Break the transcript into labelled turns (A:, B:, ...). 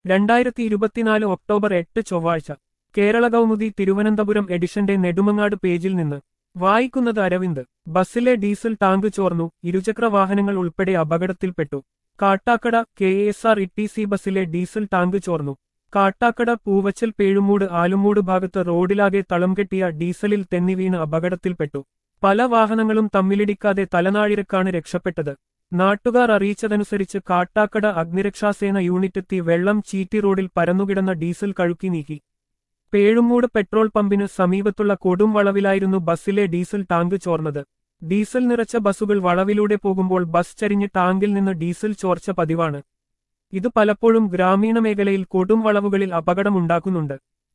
A: രണ്ടായിരത്തി ഇരുപത്തിനാല് ഒക്ടോബർ എട്ട് ചൊവ്വാഴ്ച കേരള കൗമുദി തിരുവനന്തപുരം എഡിഷന്റെ നെടുമങ്ങാട് പേജിൽ നിന്ന് വായിക്കുന്നത് അരവിന്ദ് ബസ്സിലെ ഡീസൽ ടാങ്ക് ചോർന്നു ഇരുചക്ര വാഹനങ്ങൾ ഉൾപ്പെടെ അപകടത്തിൽപ്പെട്ടു Kattakada K S R T C സി ബസ്സിലെ ഡീസൽ ടാങ്ക് ചോർന്നു കാട്ടാക്കട പൂവച്ചൽ പേഴുമൂട് ആലുമൂട് ഭാഗത്ത് റോഡിലാകെ തളം കെട്ടിയ ഡീസലിൽ തെന്നി വീണ് അപകടത്തിൽപ്പെട്ടു പല വാഹനങ്ങളും തമ്മിലിടിക്കാതെ തലനാഴിരക്കാണ് രക്ഷപ്പെട്ടത് നാട്ടുകാർ അറിയിച്ചതനുസരിച്ച് കാട്ടാക്കട അഗ്നിരക്ഷാസേന യൂണിറ്റെത്തി വെള്ളം ചീറ്റി റോഡിൽ പരന്നുകിടന്ന ഡീസൽ കഴുക്കി നീക്കി പേഴുമൂട് പെട്രോൾ പമ്പിന് സമീപത്തുള്ള കൊടും വളവിലായിരുന്നു ബസ്സിലെ ഡീസൽ ടാങ്ക് ചോർന്നത് ഡീസൽ നിറച്ച ബസ്സുകൾ വളവിലൂടെ പോകുമ്പോൾ ബസ് ചരിഞ്ഞ് ടാങ്കിൽ നിന്ന് ഡീസൽ ചോർച്ച പതിവാണ് ഇത് പലപ്പോഴും ഗ്രാമീണ മേഖലയിൽ കൊടും വളവുകളിൽ അപകടമുണ്ടാക്കുന്നുണ്ട്